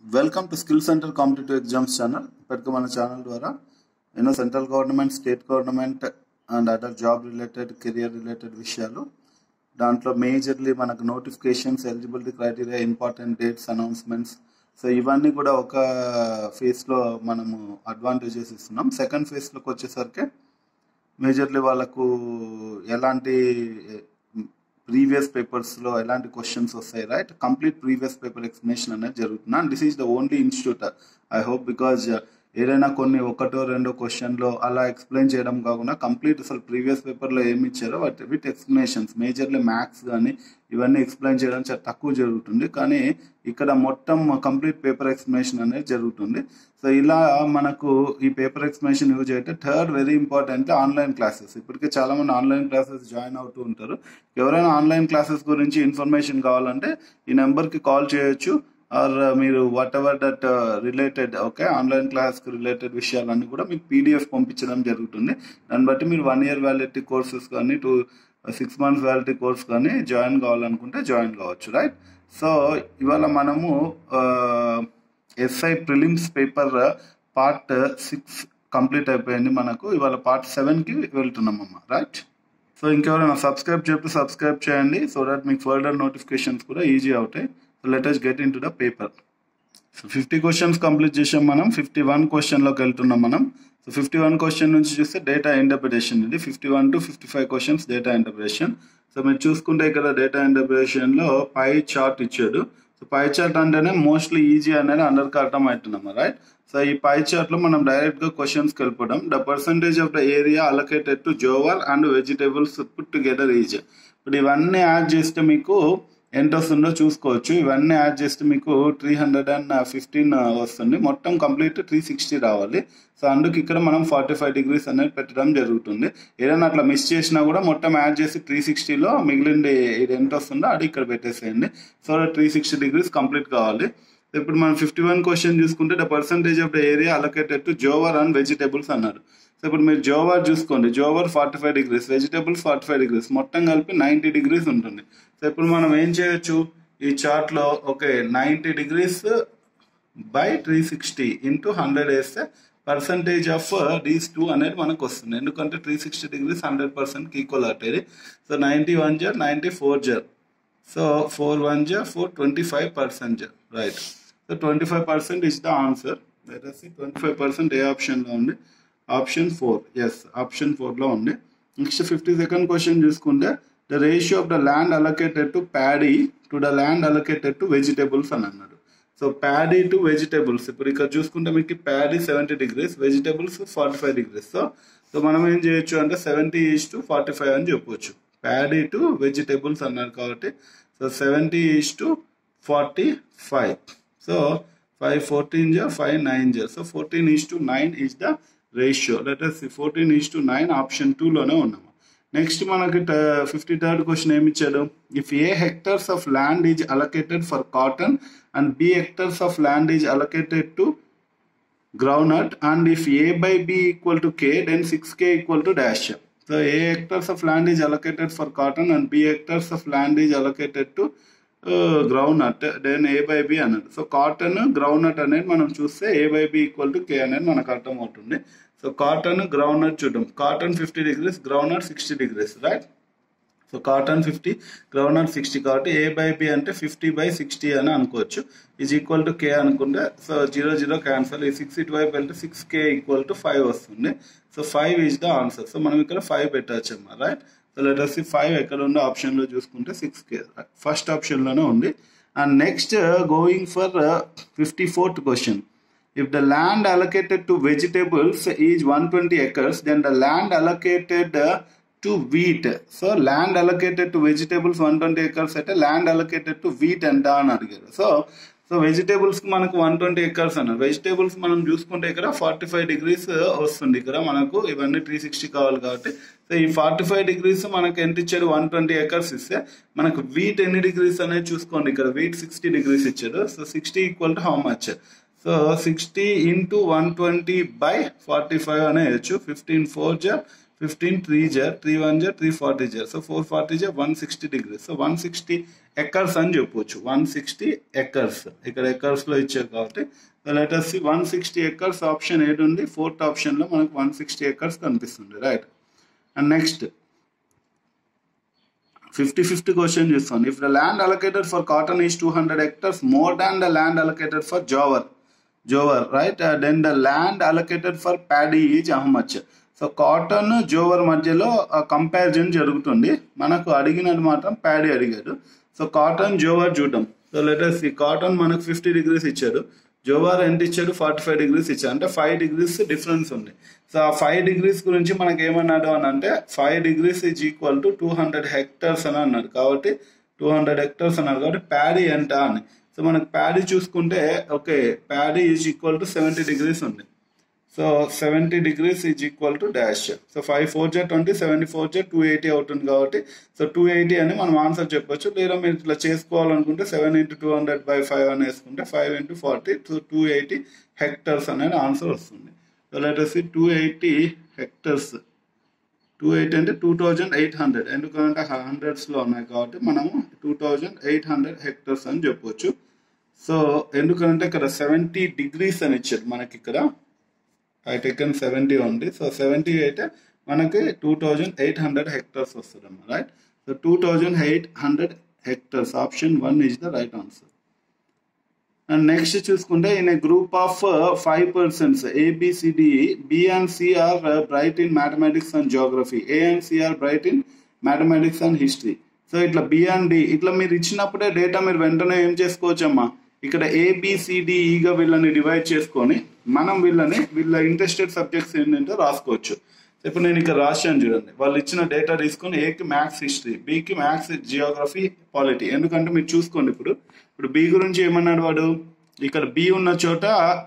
welcome to skill centre competitive exams channel ఇప్పటికీ మన channel ద్వారా ఎన్నో central government state government and other job related career related విషయాలు దాంట్లో మేజర్లీ మనకు notifications eligibility criteria important dates announcements so ఇవన్నీ కూడా ఒక ఫేజ్లో మనము అడ్వాంటేజెస్ ఇస్తున్నాం సెకండ్ ఫేజ్లోకి వచ్చేసరికి మేజర్లీ వాళ్ళకు ఎలాంటి ప్రీవియస్ పేపర్స్లో ఎలాంటి క్వశ్చన్స్ వస్తాయి right complete previous paper explanation అనేది జరుగుతుంది and this is the only institute I hope because ఏదైనా కొన్ని ఒకటో రెండో క్వశ్చన్లో అలా ఎక్స్ప్లెయిన్ చేయడం కాకుండా కంప్లీట్ అసలు ప్రీవియస్ పేపర్లో ఏమి ఇచ్చారో వాటి విత్ ఎక్స్ప్లెనేషన్స్ మేజర్లీ మ్యాథ్స్ కానీ ఇవన్నీ ఎక్స్ప్లెయిన్ చేయడం చాలా తక్కువ జరుగుతుంది కానీ ఇక్కడ మొత్తం కంప్లీట్ పేపర్ ఎక్స్ప్లెనేషన్ అనేది జరుగుతుంది సో ఇలా మనకు ఈ పేపర్ ఎక్స్ప్లెనేషన్ యూజ్ అయితే third very important online classes ఇప్పటికే చాలా మంది ఆన్లైన్ క్లాసెస్ జాయిన్ అవుతూ ఉంటారు ఎవరైనా ఆన్లైన్ క్లాసెస్ గురించి ఇన్ఫర్మేషన్ కావాలంటే ఈ నెంబర్కి కాల్ చేయొచ్చు ఆర్ మీరు whatever that related okay online క్లాస్కి రిలేటెడ్ విషయాలన్నీ కూడా మీకు పీడిఎఫ్ పంపించడం జరుగుతుంది దాన్ని బట్టి మీరు వన్ ఇయర్ వ్యాలిడిటీ కోర్సెస్ కానీ two six months validity course కానీ జాయిన్ కావాలనుకుంటే జాయిన్ కావచ్చు రైట్ సో ఇవాళ మనము SI prelims paper part six complete అయిపోయింది మనకు ఇవాళ పార్ట్ సెవెన్కి వెళ్తున్నామమ్మ రైట్ సో ఇంకెవరైనా సబ్స్క్రైబ్ చెప్పి సబ్స్క్రైబ్ చేయండి సో దట్ మీకు ఫర్దర్ నోటిఫికేషన్స్ కూడా ఈజీ అవుతాయి so let us get in to the paper so fifty questions complete చేసాం మనం ఫిఫ్టీ వన్ క్వశ్చన్లోకి వెళ్తున్నాం మనం సో ఫిఫ్టీ వన్ క్వశ్చన్ నుంచి చూస్తే డేటా ఇంటర్ప్రిటేషన్ ఇది fifty one to fifty five questions data interpretation so మీరు చూసుకుంటే ఇక్కడ డేటా ఇంటర్ప్రిటేషన్లో పై చార్ట్ ఇచ్చాడు సో పై చార్ట్ అంటేనే మోస్ట్లీ ఈజీ అనేది అందరికి అర్థం అవుతున్నాం రైట్ సో ఈ పై చార్ట్లో మనం డైరెక్ట్గా క్వశ్చన్స్కి వెళ్ళిపోవడం the percentage of the area allocated to jowar and vegetables put together is ఇప్పుడు ఇవన్నీ యాడ్ చేస్తే మీకు ఎంత వస్తుందో చూసుకోవచ్చు ఇవన్నీ యాడ్ చేస్తే మీకు త్రీ హండ్రెడ్ అండ్ ఫిఫ్టీన్ వస్తుంది మొత్తం కంప్లీట్ త్రీ సిక్స్టీ రావాలి సో అందుకు ఇక్కడ మనం ఫార్టీ ఫైవ్ డిగ్రీస్ అనేది పెట్టడం జరుగుతుంది ఏదైనా అట్లా మిస్ చేసినా కూడా మొత్తం యాడ్ చేసి త్రీ సిక్స్టీలో మిగిలింది ఇది ఎంత వస్తుందో అది ఇక్కడ పెట్టేసేయండి so three sixty degrees complete కావాలి ఇప్పుడు మనం ఫిఫ్టీ వన్ క్వశ్చన్ చూసుకుంటే the percentage of the area allocated to jowar and vegetables అన్నారు సో ఇప్పుడు మీరు జోవర్ చూసుకోండి jowar forty five degrees vegetables forty five degrees మొత్తం కలిపి నైంటీ డిగ్రీస్ ఉంటుంది సో ఇప్పుడు మనం ఏం చేయొచ్చు ఈ చార్ట్లో okay ninety degrees by three sixty into hundred వేస్తే పర్సంటేజ్ ఆఫ్ దీస్ టూ అనేది మనకు వస్తుంది ఎందుకంటే త్రీ సిక్స్టీ డిగ్రీస్ హండ్రెడ్ పర్సెంట్కి ఈక్వల్ అవుతుంది సో నైంటీ వన్ జర్ నైంటీ ఫోర్ జర్ సో ఫోర్ వన్ జర్ ఫోర్ ట్వంటీ ఫైవ్ పర్సెంట్ జర్ right so twenty five percent is the answer twenty five percent ఏ ఆప్షన్లో ఉంది ఆప్షన్ ఫోర్ ఎస్ ఆప్షన్ ఫోర్లో ఉంది నెక్స్ట్ ఫిఫ్టీ సెకండ్ క్వశ్చన్ చూసుకుంటే the ratio of the land allocated to paddy to the land allocated to vegetables అని అన్నాడు so paddy to vegetables ఇప్పుడు ఇక్కడ చూసుకుంటే మీకు paddy seventy degrees vegetables forty five degrees so so మనం ఏం చేయొచ్చు అంటే seventy is to forty five అని చెప్పొచ్చు ప్యాడీ టు వెజిటేబుల్స్ అన్నారు కాబట్టి so seventy is to forty five so five fourteen జా ఫైవ్ నైన్ జా so fourteen is to nine is the ratio letters fourteen is to nine option టూలోనే ఉన్నాము next మనకి fifty third question ఏమి ఇచ్చాడు if A hectares of land is allocated for cotton and B hectares of land is allocated to groundnut and if A by B equal to K then six K equal to dash so A hectares of land is allocated for cotton and B hectares of land is allocated to groundnut then A by B అన్నది so cotton groundnut అనేది మనం చూస్తే A by B equal to K అనేది మనకు అర్థం అవుతుంది so cotton groundnut చూద్దాం cotton fifty degrees groundnut sixty degrees right so cotton fifty groundnut sixty కాబట్టి ఏ బై బి అంటే ఫిఫ్టీ బై సిక్స్టీ అని అనుకోవచ్చు ఈజ్ ఈక్వల్ టు కే అనుకుంటే సో జీరో జీరో క్యాన్సల్ ఈ six ఇటు వైపు వెళ్తే six K equal to five వస్తుంది so five is the answer so మనం ఇక్కడ ఫైవ్ పెట్టచ్చు అమ్మా రైట్ సో లెటర్స్ ఫైవ్ ఎక్కడ ఉందో ఆప్షన్లో చూసుకుంటే సిక్స్ కే ఫస్ట్ ఆప్షన్లోనే ఉంది and next going for fifty fourth question if the land allocated to vegetables is 120 acres then the land allocated uh, to wheat so land allocated to vegetables 120 acres అయితే land allocated to wheat ఎంత అని అడిగారు so so వెజిటేబుల్స్కి మనకు one twenty acres అన్నారు vegetables మనం చూసుకుంటే ఇక్కడ ఫార్టీ ఫైవ్ డిగ్రీస్ వస్తుంది ఇక్కడ మనకు ఇవన్నీ త్రీ సిక్స్టీ కావాలి కాబట్టి సో ఈ ఫార్టీ ఫైవ్ డిగ్రీస్ మనకు ఎంత ఇచ్చాడు వన్ ట్వంటీ ఎకర్స్ ఇస్తే మనకు వీట్ ఎన్ని డిగ్రీస్ అనేది చూసుకోండి ఇక్కడ వీట్ సిక్స్టీ డిగ్రీస్ ఇచ్చాడు so sixty equal to how much so sixty into one twenty by forty five అనేయచ్చు ఫిఫ్టీన్ ఫోర్ జా ఫిఫ్టీన్ త్రీ జర్ త్రీ వన్ జర్ త్రీ ఫార్టీ జర్ సో ఫోర్ ఫార్టీ జర్ one sixty degrees so one sixty acres అని చెప్పొచ్చు one sixty acres ఇక్కడ acres లో ఇచ్చారు కాబట్టి letters one sixty acres option ఏడు ఉంది ఫోర్త్ ఆప్షన్ లో మనకు వన్ సిక్స్టీ ఎకర్స్ కనిపిస్తుంది right and next fifty fifty question చూస్తాను if the land allocated for cotton is two hundred hectares more than the land allocated for jowar jowar right then the land allocated for paddy is how much so cotton jowar మధ్యలో comparison జరుగుతుంది మనకు అడిగినది మాత్రం paddy అడిగాడు so cotton jowar చూద్దాం so letters ఈ cotton మనకు fifty degrees ఇచ్చాడు జోవార్ ఎంత ఇచ్చాడు ఫార్టీ ఫైవ్ డిగ్రీస్ ఇచ్చాడు అంటే ఫైవ్ డిగ్రీస్ డిఫరెన్స్ ఉంది సో ఆ ఫైవ్ డిగ్రీస్ గురించి మనకి ఏమన్నాడు అని అంటే five degrees is equal to two hundred hectares అని అన్నాడు కాబట్టి టూ హండ్రెడ్ హెక్టర్స్ అన్నారు కాబట్టి ప్యాడీ ఎంత అని సో మనకి ప్యాడీ చూసుకుంటే okay paddy is equal to seventy degrees ఉంది so seventy degrees is equal to dash so five four జెడ్ ట్వంటీ సెవెంటీ ఫోర్ జెడ్ టూ ఎయిటీ అవుతుంది కాబట్టి సో టూ ఎయిటీ అని మనం ఆన్సర్ చెప్పొచ్చు లేదా మీరు ఇట్లా చేసుకోవాలనుకుంటే seven into two hundred by five అని వేసుకుంటే five into forty so two eighty hectares అనేది ఆన్సర్ వస్తుంది so letters two eighty hectares two eighty అంటే టూ థౌజండ్ ఎయిట్ హండ్రెడ్ ఎందుకంటే హండ్రెడ్స్లో ఉన్నాయి కాబట్టి మనము two thousand eight hundred hectares అని చెప్పొచ్చు సో ఎందుకంటే ఇక్కడ సెవెంటీ డిగ్రీస్ అని ఇచ్చారు మనకి ఇక్కడ ఐ టెకన్ సెవెంటీ ఉంది సో సెవెంటీ అయితే మనకి two thousand eight hundred hectares వస్తుంది అమ్మా right so two thousand eight hundred hectares option one is the right answer and next చూసుకుంటే in a group of five persons A B C D B and C are bright in mathematics and geography A and C are bright in mathematics and history so ఇట్లా B and D ఇట్లా మీరు ఇచ్చినప్పుడే data మీరు వెంటనే ఏం చేసుకోవచ్చమ్మా ఇక్కడ ఏబిసిడిఈగా వీళ్ళని డివైడ్ చేసుకొని మనం వీళ్ళని వీళ్ళ ఇంట్రెస్టెడ్ సబ్జెక్ట్స్ ఏంటంటే రాసుకోవచ్చు ఇప్పుడు నేను ఇక్కడ రాశాను చూడండి వాళ్ళు ఇచ్చిన డేటా తీసుకొని ఏకి మ్యాథ్స్ హిస్టరీ బికి మ్యాథ్స్ జియోగ్రఫీ పాలిటీ ఎందుకంటే మీరు చూసుకోండి ఇప్పుడు ఇప్పుడు బి గురించి ఏమన్నాడు వాడు ఇక్కడ బి ఉన్న చోట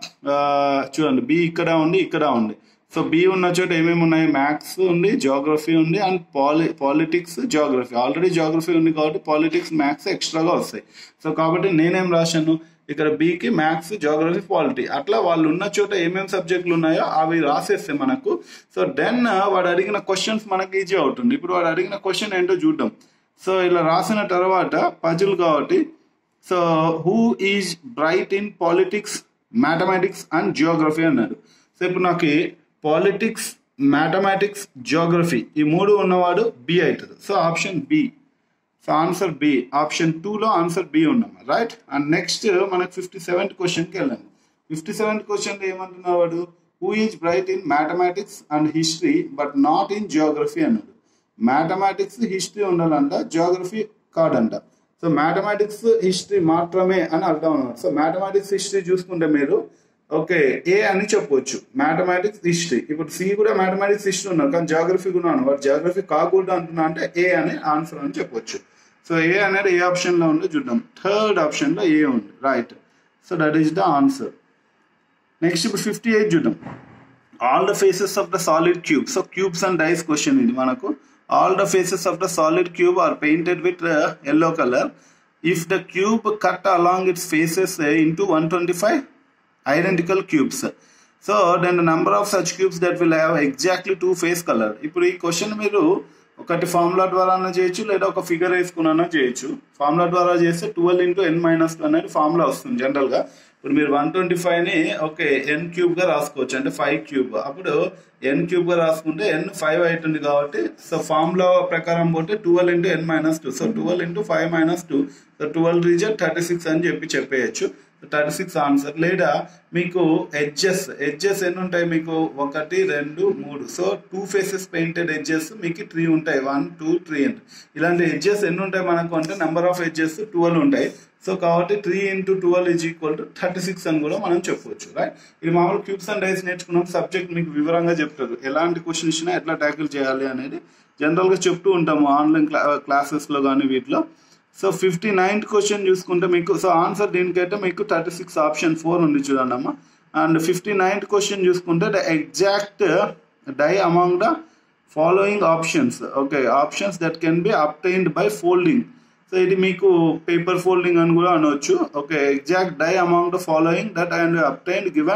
చూడండి బి ఇక్కడ ఉంది ఇక్కడ ఉంది సో బి ఉన్న చోట ఏమేమి ఉన్నాయి మ్యాథ్స్ ఉంది జాగ్రఫీ ఉంది అండ్ పాలి పాలిటిక్స్ జాగ్రఫీ ఆల్రెడీ జాగ్రఫీ ఉంది కాబట్టి పాలిటిక్స్ మ్యాథ్స్ ఎక్స్ట్రాగా వస్తాయి సో కాబట్టి నేనేం రాశాను ఇక్కడ బీకి మ్యాథ్స్ జాగ్రఫీ పాలిటీ అట్లా వాళ్ళు ఉన్న చోట ఏమేమి సబ్జెక్టులు ఉన్నాయో అవి రాసేస్తే మనకు సో దెన్ వాడు అడిగిన క్వశ్చన్స్ మనకి ఈజీ అవుతుంది ఇప్పుడు వాడు అడిగిన క్వశ్చన్ ఏంటో చూద్దాం సో ఇలా రాసిన తర్వాత పజిల్ కాబట్టి so who is bright in politics mathematics and geography అన్నాడు సో ఇప్పుడు నాకు పాలిటిక్స్ మ్యాథమెటిక్స్ జియోగ్రఫీ ఈ మూడు ఉన్నవాడు బి అవుతుంది so option B so answer B option టూలో ఆన్సర్ బి ఉన్నాము రైట్ అండ్ నెక్స్ట్ మనకు ఫిఫ్టీ సెవెంత్ క్వశ్చన్కి వెళ్ళాము ఫిఫ్టీ సెవెంత్ క్వశ్చన్ ఏమంటున్నాడు వాడు who is bright in mathematics and history but not in geography అన్నాడు మ్యాథమెటిక్స్ హిస్టరీ ఉండాలంట జియోగ్రఫీ కాదంట సో మ్యాథమెటిక్స్ హిస్టరీ మాత్రమే అని అర్థం అన్నమాట సో మ్యాథమెటిక్స్ హిస్టరీ చూసుకుంటే మీరు ఓకే ఏ అని చెప్పొచ్చు మ్యాథమెటిక్స్ హిస్టరీ ఇప్పుడు సి కూడా మ్యాథమెటిక్స్ హిస్టరీ ఉన్నారు కానీ జాగ్రఫీ కూడా ఉన్నారు వాడు జాగ్రఫీ కాకూడదు అంటున్నా అంటే ఏ అనే ఆన్సర్ అని చెప్పొచ్చు సో ఏ అనేది ఏ ఆప్షన్లో ఉందో చూద్దాం థర్డ్ ఆప్షన్లో ఏ ఉంది right so that is the answer next ఇప్పుడు ఫిఫ్టీ ఎయిట్ చూద్దాం all the faces of the solid cube so cubes and dice question ఇది మనకు all the faces of the solid cube are painted with yellow colour if the cube cut along its faces into one twenty five identical cubes so then the number of such cubes that will have exactly two face colour ఇప్పుడు ఈ question మీరు ఒకటి formula ద్వారా చేయొచ్చు లేదా ఒక figure వేసుకున్నా చేయొచ్చు ఫార్ములా ద్వారా చేస్తే ట్వెల్వ్ ఇంటూ ఎన్ మైనస్ అనేది ఫార్ములా వస్తుంది జనరల్గా ఇప్పుడు మీరు వన్ ట్వంటీ ఫైవ్ని ఓకే ఎన్ క్యూబ్గా రాసుకోవచ్చు అంటే ఫైవ్ క్యూబ్ అప్పుడు ఎన్ క్యూబ్గా రాసుకుంటే ఎన్ ఫైవ్ అవుతుంది కాబట్టి సో ఫార్ములా ప్రకారం పోతే twelve into N minus two so twelve into five minus two so twelve reason thirty six అని చెప్పి చెప్పేయచ్చు థర్టీ సిక్స్ ఆన్సర్ లేదా మీకు ఎడ్జెస్ ఎడ్జెస్ ఎన్ని ఉంటాయి మీకు ఒకటి రెండు మూడు so two faces painted edges మీకు త్రీ ఉంటాయి వన్ టూ త్రీ అండ్ ఇలాంటి ఎడ్జెస్ ఎన్ని ఉంటాయి మనకు అంటే నెంబర్ ఆఫ్ ఎడ్జెస్ ట్వెల్వ్ ఉంటాయి సో కాబట్టి three into twelve is equal to thirty six అని కూడా మనం చెప్పవచ్చు రైట్ ఇది మామూలు క్యూబ్స్ అండ్ డైస్ నేర్చుకున్నాం సబ్జెక్ట్ మీకు వివరంగా చెప్తారు ఎలాంటి క్వశ్చన్ ఇచ్చినా ఎట్లా ట్యాకిల్ చేయాలి అనేది జనరల్గా చెప్తూ ఉంటాము ఆన్లైన్ క్లా క్లాసెస్లో కానీ వీటిలో సో ఫిఫ్టీ నైన్త్ క్వశ్చన్ చూసుకుంటే మీకు సో ఆన్సర్ దీనికైతే మీకు థర్టీ సిక్స్ ఆప్షన్ ఫోర్ ఉంది చూడండి అమ్మ అండ్ ఫిఫ్టీ నైన్త్ క్వశ్చన్ చూసుకుంటే the exact die among the following options okay options that can be obtained by folding so ఇది మీకు పేపర్ ఫోల్డింగ్ అని కూడా అనవచ్చు okay exact die among the following that and obtained given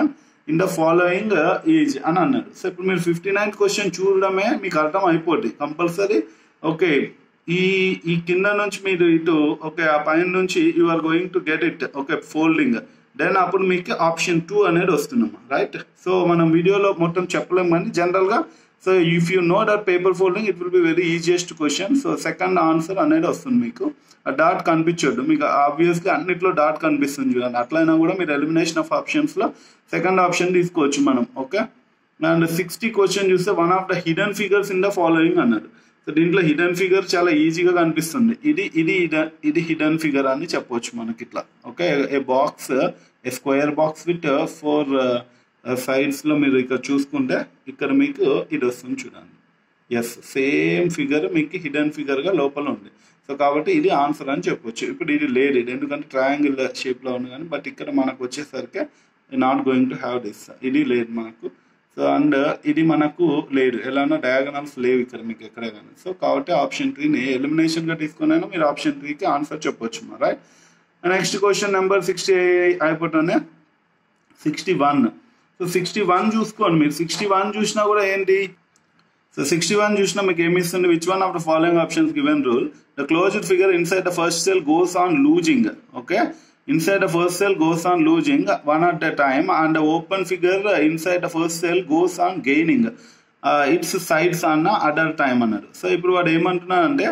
in the following age అని అన్నాడు so ఇప్పుడు మీరు fifty ninth question చూడడమే మీకు అర్థం అయిపోద్ది కంపల్సరీ ఓకే ఈ ఈ కింద నుంచి మీరు ఇటు ఓకే ఆ పైన నుంచి you are going to get it okay folding then అప్పుడు మీకు ఆప్షన్ టూ అనేది వస్తున్నాం రైట్ సో మనం వీడియోలో మొత్తం చెప్పలేము కానీ జనరల్గా so if you know that paper folding it will be very easiest question so second answer అనేది వస్తుంది మీకు ఆ డాట్ కనిపించొద్దు మీకు ఆబ్వియస్గా అన్నిట్లో డాట్ కనిపిస్తుంది చూడండి అట్లయినా కూడా మీరు ఎలిమినేషన్ ఆఫ్ ఆప్షన్స్లో సెకండ్ ఆప్షన్ తీసుకోవచ్చు మనం ఓకే అండ్ సిక్స్టీ క్వశ్చన్ చూస్తే one of the hidden figures in the following అన్నారు సో దీంట్లో హిడెన్ ఫిగర్ చాలా ఈజీగా కనిపిస్తుంది ఇది ఇది ఇది హిడెన్ ఫిగర్ అని చెప్పవచ్చు మనకి ఇట్లా okay a box a square box with four sides లో మీరు ఇక్కడ చూసుకుంటే ఇక్కడ మీకు ఇది వస్తుంది చూడండి ఎస్ సేమ్ ఫిగర్ మీకు హిడెన్ ఫిగర్ గా లోపల ఉంది సో కాబట్టి ఇది ఆన్సర్ అని చెప్పొచ్చు ఇప్పుడు ఇది లేదు ఇది ఎందుకంటే ట్రయాంగిల్ షేప్ లో ఉంది కానీ బట్ ఇక్కడ మనకు వచ్చేసరికి not going to have this ఇది లేదు మనకు సో అండ్ ఇది మనకు లేదు ఎలానో డయాగనల్స్ లేవు ఇక్కడ మీకు ఎక్కడ కానీ సో కాబట్టి ఆప్షన్ త్రీని ఎలిమినేషన్గా తీసుకున్నాను మీరు ఆప్షన్ త్రీకి ఆన్సర్ చెప్పొచ్చు right next question number sixty అయిపోతుంది sixty one so sixty one చూసుకోండి మీరు సిక్స్టీ వన్ చూసినా కూడా ఏంటి సో సిక్స్టీ వన్ చూసినా మీకు ఏమి ఇస్తుంది which one of the following options given rule the closed figure inside the first cell goes on losing okay inside the first cell goes on losing one at a time and the open figure inside the first cell goes on gaining uh, its sides on other time అన్నాడు so ఇప్పుడు వాడు ఏమంటున్నాడంటే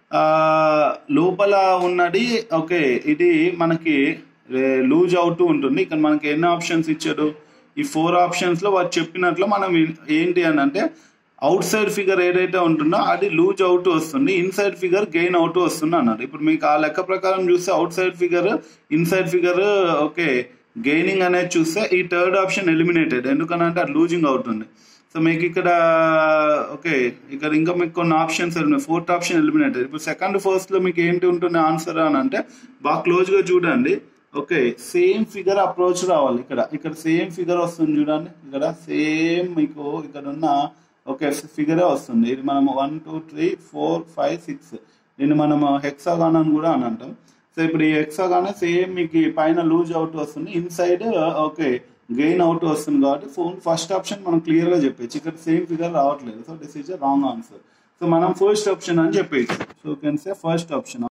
లోపల ఉన్నది okay ఇది మనకి loose అవుతూ ఉంటుంది ఇక్కడ మనకి ఎన్ని ఆప్షన్స్ ఇచ్చాడు ఈ ఫోర్ ఆప్షన్స్లో వాడు చెప్పినట్లు మనం ఏంటి అని అంటే అవుట్ సైడ్ ఫిగర్ ఏదైతే ఉంటుందో అది లూజ్ అవుట్ వస్తుంది ఇన్సైడ్ ఫిగర్ గెయిన్ అవుట్ వస్తుంది అన్నారు ఇప్పుడు మీకు ఆ లెక్క ప్రకారం చూస్తే outside figure inside figure okay gaining అనేది చూస్తే ఈ థర్డ్ ఆప్షన్ ఎలిమినేటెడ్ ఎందుకనంటే అది లూజింగ్ అవుతుంది సో మీకు ఇక్కడ ఓకే ఇక్కడ ఇంకా మీకు కొన్ని ఆప్షన్స్ ఫోర్త్ ఆప్షన్ ఎలిమినేటెడ్ ఇప్పుడు సెకండ్ ఫస్ట్ లో మీకు ఏంటి ఉంటుంది ఆన్సర్ అని అంటే బాగా క్లోజ్ గా చూడండి ఓకే సేమ్ ఫిగర్ అప్రోచ్ రావాలి ఇక్కడ ఇక్కడ సేమ్ ఫిగర్ వస్తుంది చూడండి ఇక్కడ సేమ్ మీకు ఇక్కడ ఉన్న ఓకే ఫిగరే వస్తుంది ఇది మనం one two three four five six దీన్ని మనం హెక్సాగాన్ అని కూడా అని అంటాం సో ఇప్పుడు ఈ హెక్సాగాన్ సేమ్ మీకు పైన లూజ్ అవుట్ వస్తుంది ఇన్సైడ్ ఓకే గెయిన్ అవుట్ వస్తుంది కాబట్టి ఫోన్ ఫస్ట్ ఆప్షన్ మనం క్లియర్ గా చెప్పచ్చు ఇక్కడ సేమ్ ఫిగర్ రావట్లేదు so this is wrong answer so మనం ఫస్ట్ ఆప్షన్ అని చెప్పేసి so can say first option